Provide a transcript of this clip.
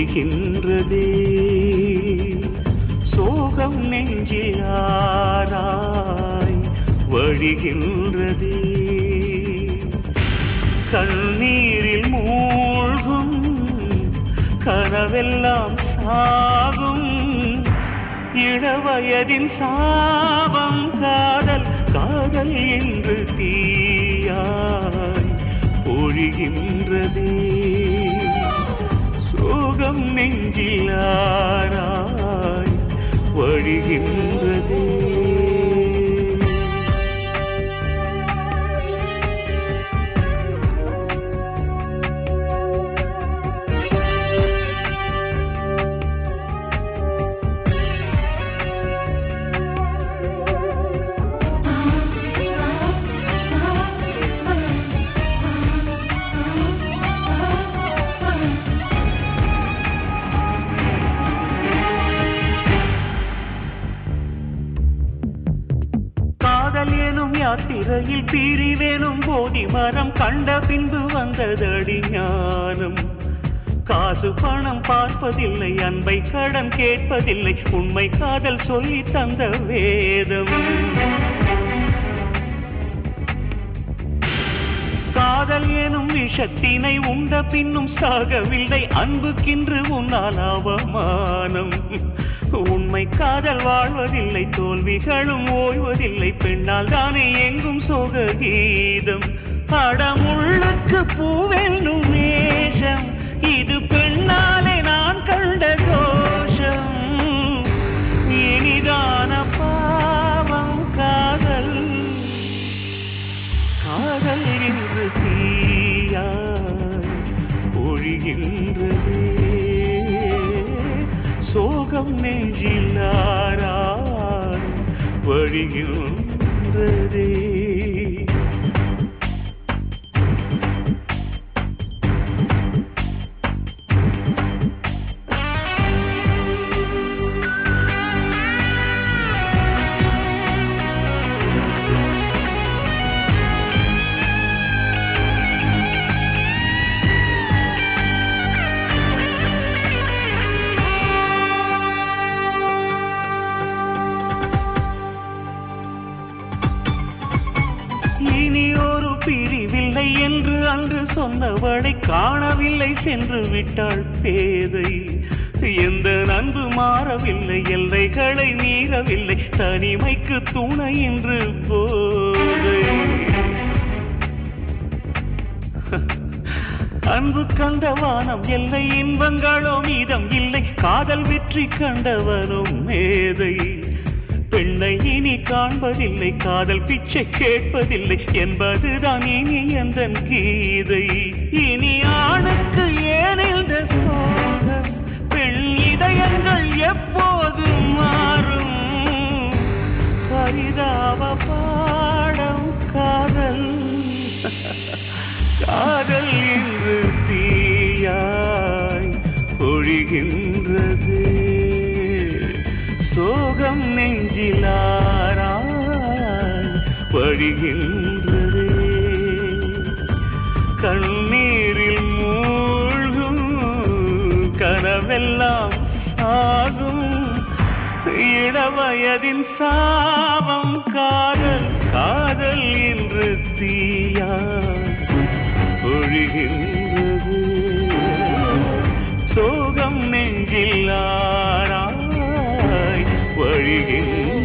பொழிகின்றதே சோகம் நெஞ்சிலாராய் வழிகின்றதே கண்ணீரில் மூழ்கும் கனவெல்லாம் சாகும் இளவயதின் சாபம் காதல் காதல் என்று தீயாய் பொழிகின்றதே சோகம் நெஞ்சிலாராய் வழிகின்றதே காதல் எனும் யாத்திரையில் பிரிவெனும் போதி மரம் கண்ட பின்பு வந்ததடி ஞானம் காசு பணம் பார்ப்பதில்லை அன்பை கடன் கேட்பதில்லை உண்மை காதல் சொல்லி தந்த வேதம் காதல் எனும் விஷத்தினை உண்ட பின்னும் சாகவில்லை அன்புக்கின்று உன்னால் அவமானம் உண்மை காதல் வாழ்வதில்லை தோல்விகளும் ஓய்வதில்லை பெண்ணால் தானே எங்கும் சோக கீதம் அடமுள்ளுக்கு பூவென்னும் நேசம் இது பெண்ணாலே நான் கண்ட தோஷம் இனிதான பாவம் காதல் காதல் என்று தீயாய் ஒழிகின்றதே சோகம் நெஞ்சிலாராய் வழிகின்றதே இனி ஒரு பிரிவில்லை என்று அன்று சொன்னவளை காணவில்லை சென்று விட்டாள் பேதை எந்த அன்பு மாறவில்லை எல்லைகளை மீறவில்லை தனிமைக்கு துணை என்று போதை அன்பு கண்ட வானம் எல்லை இன்பங்களோ மீதம் இல்லை காதல் வெற்றி கண்டவனும் மேதை பெண்ணை இனி காண்பதில்லை காதல் பிச்சை கேட்பதில்லை என்பதுதான் இனி எந்த கீதை இனி ஆணுக்கு ஏன் இந்த சோகம் பெண் இதயங்கள் எப்போது மாறும் பரிதாப பாடம் காதல் காதல் இன்று தீயாய் பொழிகின்றது சோகம் நெஞ்சிலாராய் வழிகின்றது கண்ணீரில் மூழ்கும் கனவெல்லாம் ஆகும் இளவயதின் சாபம் காதல் காதல் என்று தீயாய் ஒழிகின்றது சோகம் நெஞ்சில் ஆராய் வழிகின்றது